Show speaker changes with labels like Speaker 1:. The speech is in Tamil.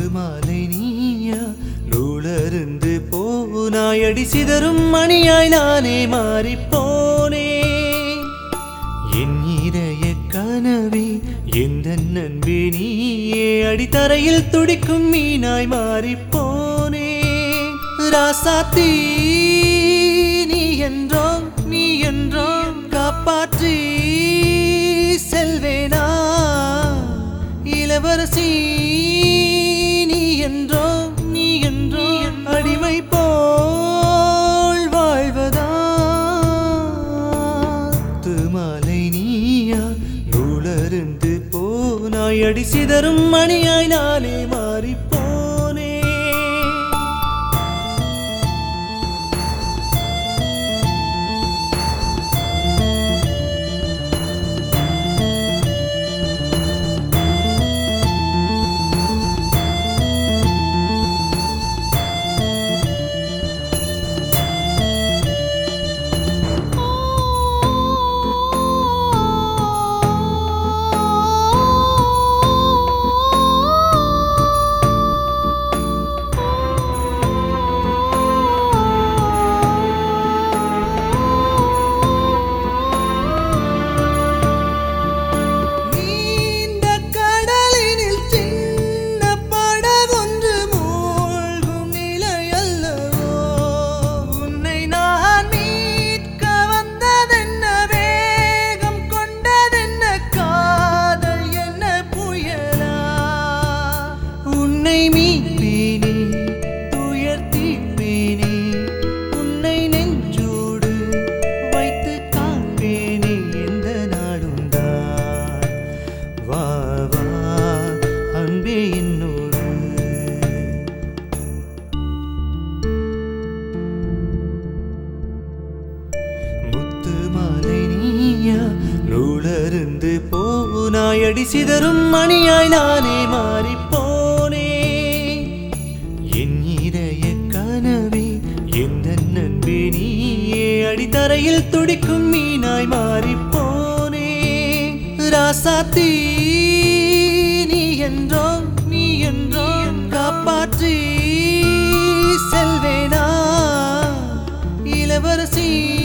Speaker 1: மாலை நீயா நூலருந்து போனாயடி சிதறும் மணியாய் நானே மாறிப்போனேன் என் இதய கனவே எந்த நண்பே நீயே அடித்தரையில் துடிக்கும் மீனாய் மாறிப்போனே ராசாத்தி நீ என்றோ நீ என்றோ காப்பாற்றி செல்வேனா இளவரசி நீ என்றோ நீ என்றோ அடிமை போல் வாழ்வதா மாலை நீயா நூலருந்து போனாய் அடி சிதறும் மணியாய் நானே மாறிப்போனே நீண்ட கடலினில் சின்ன படகொன்று மூழ்கும் நிலையல்லவோ உன்னை நான் மீட்க வந்ததென்ன வேகம் கொண்டதென்ன காதல் என்ன புயலா உன்னை மீட்பேனே துயர் தீர்ப்பேனே உன்னை நெஞ்சோடு வைத்து காப்பேனே எந்த நாடும் தான் வா வா அன்பே என்னோடு முத்து மாலை நீயா நூலருந்து போனாயடி சிதறும் மணியாய் நானே மாறிப்போனே என் இதய கனவே எந்த நண்பே நீயே அடித்தரையில் துடிக்கும் மீனாய் மாறிப்போனே ராசாத்தி நீ என்றோ நீ என்றோ காப்பாற்றி செல்வேனா இளவரசி